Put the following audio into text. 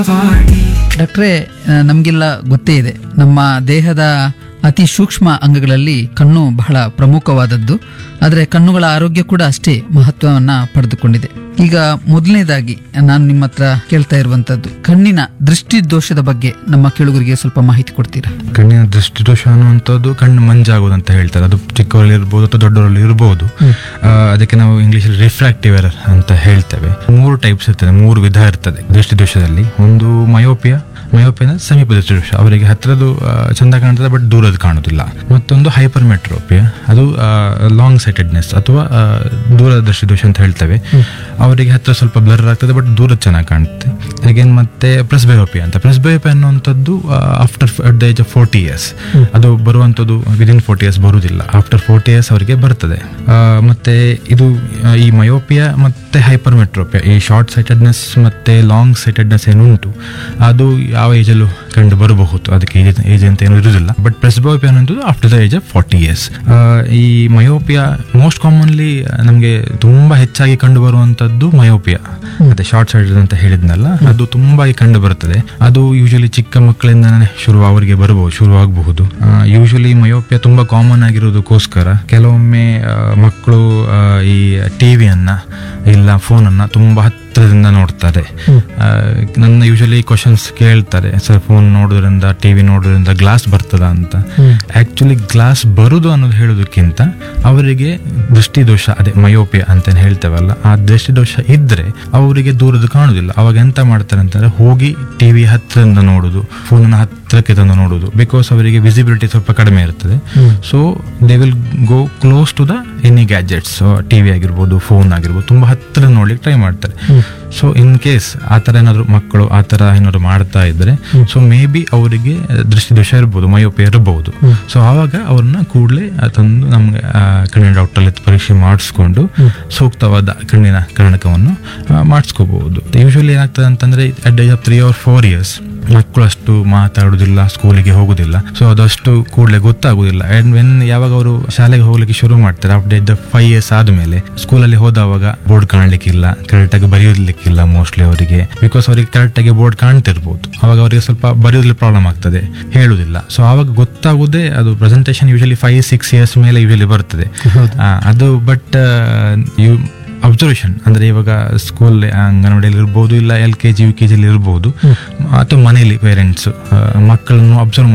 ಡಾಕ್ಟ್ರೇ ಆ, ನಮ್ಗೆಲ್ಲ ಗೊತ್ತೇ ಇದೆ ನಮ್ಮ ದೇಹದ ಅತಿ ಸೂಕ್ಷ್ಮ ಅಂಗಗಳಲ್ಲಿ ಕಣ್ಣು ಬಹಳ ಪ್ರಮುಖವಾದದ್ದು ಆದರೆ ಕಣ್ಣುಗಳ ಆರೋಗ್ಯ ಕೂಡ ಅಷ್ಟೇ ಮಹತ್ವವನ್ನ ಪಡೆದುಕೊಂಡಿದೆ ಈಗ ಮೊದಲನೇದಾಗಿ ನಾನು ನಿಮ್ಮ ಹತ್ರ ಕೇಳ್ತಾ ಇರುವಂತದ್ದು ಕಣ್ಣಿನ ದೃಷ್ಟಿ ದೋಷದ ಬಗ್ಗೆ ನಮ್ಮ ಕೇಳುಗರಿಗೆ ಸ್ವಲ್ಪ ಮಾಹಿತಿ ಕೊಡ್ತೀರಾ ಕಣ್ಣಿನ ದೃಷ್ಟಿದೋಷ ಅನ್ನುವಂಥದ್ದು ಕಣ್ಣು ಮಂಜಾಗೋದು ಅಂತ ಹೇಳ್ತಾರೆ ಅದು ಚಿಕ್ಕವರಲ್ಲಿ ಇರ್ಬೋದು ಅಥವಾ ದೊಡ್ಡವರಲ್ಲಿ ಇರ್ಬೋದು ಆ, ಅದಕ್ಕೆ ನಾವು ಇಂಗ್ಲಿಷಲ್ಲಿ ರಿಫ್ರಾಕ್ಟಿವ್ ಎರರ್ ಅಂತ ಹೇಳ್ತೇವೆ ಮೂರು ಟೈಪ್ಸ್ ಇರ್ತದೆ ಮೂರು ವಿಧ ಇರ್ತದೆ ದೃಷ್ಟಿದೋಷದಲ್ಲಿ ಒಂದು ಮಯೋಪಿಯಾ ಮಯೋಪಿಯಾ ಸಮೀಪ ದೃಷ್ಟಿದೋಷ ಅವರಿಗೆ ಹತ್ತಿರದು ಆ, ಚಂದ ಕಾಣ್ತದೆ ಬಟ್ ದೂರದ್ದು ಕಾಣುದಿಲ್ಲ ಮತ್ತೊಂದು ಹೈಪರ್ ಮೆಟ್ರೋಪಿಯಾ ಅದು ಲಾಂಗ್ ಸೈಟೆಡ್ನೆಸ್ ಅಥವಾ ಆ, ದೂರದ ದೃಷ್ಟಿದೋಷ ಅಂತ ಹೇಳ್ತೇವೆ ಅವರಿಗೆ ಹತ್ತಿರ ಸ್ವಲ್ಪ ಬ್ಲರ್ ಆಗ್ತದೆ ಬಟ್ ದೂರ ಚೆನ್ನಾಗಿ ಕಾಣುತ್ತೆ ಅಗೇನ್ ಮತ್ತೆ ಪ್ರೆಸ್ಬಯೋಪಿಯಾ ಅಂತ ಪ್ರೆಸ್ಬಯೋಪಿಯಾ ಅನ್ನುವಂಥದ್ದು after at the age of forty years ಅದು ಬರುವಂಥದ್ದು ವಿದಿನ್ ಫೋರ್ಟಿ ಇಯರ್ಸ್ ಬರುವುದಿಲ್ಲ ಆಫ್ಟರ್ ಫೋರ್ಟಿ ಇಯರ್ಸ್ ಅವರಿಗೆ ಬರ್ತದೆ ಆ, ಮತ್ತೆ ಇದು ಆ, ಈ ಮಯೋಪಿಯಾ ಮತ್ತೆ ಹೈಪರ್ ಮೆಟ್ರೋಪಿಯಾ ಈ ಶಾರ್ಟ್ ಸೈಟೆಡ್ನೆಸ್ ಮತ್ತೆ ಲಾಂಗ್ ಸೈಟೆಡ್ನೆಸ್ ಏನುಂಟು ಅದು ಯಾವ ಏಜಲ್ಲೂ ಕಂಡು ಬರಬಹುದು ಅದಕ್ಕೆ ಏಜ್ ಅಂತ ಏನು ಇರುವುದಿಲ್ಲ ಬಟ್ ಪ್ರೆಸ್ಬಯೋಪಿಯಾ ಅನ್ನೋದು after the age of forty years ಈ ಮಯೋಪಿಯಾ ಮೋಸ್ಟ್ ಕಾಮನ್ಲಿ ನಮಗೆ ತುಂಬಾ ಹೆಚ್ಚಾಗಿ ಕಂಡು ಬರುವಂತದ್ದು ಮಯೋಪಿಯಾ ಮತ್ತೆ ಶಾರ್ಟ್ ಸೈಟೆಡ್ ಅಂತ ಹೇಳಿದ್ನಲ್ಲ ಅದು ತುಂಬಾ ಕಂಡು ಬರುತ್ತದೆ ಅದು ಯೂಶಲಿ ಚಿಕ್ಕ ಮಕ್ಕಳಿಂದನೇ ಶುರು ಅವರಿಗೆ ಬರಬಹುದು ಶುರುವಾಗಬಹುದು ಯೂಶಲಿ ಮಯೋಪಿಯಾ ತುಂಬಾ ಕಾಮನ್ ಆಗಿರೋದಕ್ಕೋಸ್ಕರ ಕೆಲವೊಮ್ಮೆ ಆ, ಮಕ್ಕಳು ಆ, ಈ ಟಿವಿಯನ್ನ ಇಲ್ಲ ಫೋನನ್ನ ತುಂಬಾ ಹತ್ತಿರದಿಂದ ನೋಡ್ತಾರೆ ಆ, ನನ್ನ ಯೂಶಲಿ ಕ್ವಶನ್ಸ್ ಕೇಳ್ತಾರೆ ಸರ್ ಫೋನ್ ನೋಡೋದ್ರಿಂದ ಟಿವಿ ನೋಡೋದ್ರಿಂದ ಗ್ಲಾಸ್ ಬರ್ತದ ಅಂತ ಆಕ್ಚುಲಿ ಗ್ಲಾಸ್ ಬರುದು ಅನ್ನೋದು ಹೇಳೋದಕ್ಕಿಂತ ಅವರಿಗೆ ದೃಷ್ಟಿದೋಷ ಅದೇ ಮಯೋಪಿಯಾ ಅಂತ ಹೇಳ್ತೇವಲ್ಲ ಆ ದೃಷ್ಟಿದೋಷ ಇದ್ರೆ ಅವರಿಗೆ ದೂರದ್ದು ಕಾಣುದಿಲ್ಲ ಅವಾಗ ಎಂತ ಮಾಡ್ತಾರೆ ಅಂತಂದ್ರೆ ಹೋಗಿ ಟಿವಿ ಹತ್ತಿರದಿಂದ ನೋಡುದು ಫೋನ್ ಹತ್ತಿರಕ್ಕೆ ತಂದು ನೋಡುದು ಬಿಕಾಸ್ ಅವರಿಗೆ ವಿಸಿಬಿಲಿಟಿ ಸ್ವಲ್ಪ ಕಡಿಮೆ ಇರ್ತದೆ so they will go close to the any gadgets TV ಆಗಿರ್ಬೋದು ಫೋನ್ ಆಗಿರ್ಬೋದು ತುಂಬಾ ಹತ್ತಿರ ನೋಡ್ಲಿಕ್ಕೆ ಟ್ರೈ ಮಾಡ್ತಾರೆ ಸೊ ಇನ್ ಕೇಸ್ ಆ ಥರ ಏನಾದ್ರು ಮಕ್ಕಳು ಆ ಥರ ಏನಾದ್ರು ಮಾಡ್ತಾ ಇದ್ರೆ ಸೊ ಮೇ ಬಿ ಅವರಿಗೆ ದೃಷ್ಟಿದೋಷ ಇರ್ಬೋದು ಮಯೋಪೆ ಇರಬಹುದು ಸೊ ಆವಾಗ ಅವ್ರನ್ನ ಕೂಡಲೇ ತಂದು ನಮ್ಗೆ ಆ, ಕಣ್ಣಿನ ಡಾಕ್ಟರ್ ಪರೀಕ್ಷೆ ಮಾಡಿಸ್ಕೊಂಡು ಸೂಕ್ತವಾದ ಕಣ್ಣಿನ ಕರ್ಣಕವನ್ನು ಮಾಡಿಸ್ಕೋಬಹುದು ಯೂಶಲಿ ಏನಾಗ್ತದೆ ಅಂತಂದ್ರೆ at age of three or four years ಮಕ್ಕಳು ಅಷ್ಟು ಮಾತಾಡುದಿಲ್ಲ ಸ್ಕೂಲಿಗೆ ಹೋಗುದಿಲ್ಲ ಸೊ ಅದಷ್ಟು ಕೂಡಲೇ ಗೊತ್ತಾಗುದಿಲ್ಲ ಅಂಡ್ ವೆನ್ ಯಾವಾಗ ಅವರು ಶಾಲೆಗೆ ಹೋಗ್ಲಿಕ್ಕೆ ಶುರು ಮಾಡ್ತಾರೆ after age of five years ಆದ್ಮೇಲೆ ಸ್ಕೂಲಲ್ಲಿ ಹೋದವಾಗ ಬೋರ್ಡ್ ಕಾಣ್ಲಿಕ್ಕಿಲ್ಲ ಕರೆಕ್ಟ್ ಆಗಿ ಬರೆಯೋದ್ಲಿಕ್ಕಿಲ್ಲ ಮೋಸ್ಟ್ಲಿ ಅವರಿಗೆ ಬಿಕಾಸ್ ಅವರಿಗೆ ಕರೆಕ್ಟ್ ಆಗಿ ಬೋರ್ಡ್ ಕಾಣ್ತಿರ್ಬೋದು ಅವಾಗ ಅವರಿಗೆ ಸ್ವಲ್ಪ ಬರೆಯೋದ್ರಲ್ಲಿ ಪ್ರಾಬ್ಲಮ್ ಆಗ್ತದೆ ಹೇಳುದಿಲ್ಲ ಸೊ ಆವಾಗ ಗೊತ್ತಾಗುದೇ ಅದು presentation usually five six years ಮೇಲೆ ಯೂಶಲಿ ಬರ್ತದೆ ಆ, ಅದು ಬಟ್ ಯು ಅಬ್ಸರ್ವೇಷನ್ ಅಂದ್ರೆ ಇವಾಗ ಸ್ಕೂಲ್ ಅಂಗನವಾಡಿಯಲ್ಲಿ ಇರ್ಬೋದು ಇಲ್ಲ L K G U K ಜಿಲಿ ಇರ್ಬೋದು ಅಥವಾ ಮನೆಯಲ್ಲಿ ಪೇರೆಂಟ್ಸ್ ಮಕ್ಕಳನ್ನು ಅಬ್ಸರ್ವ್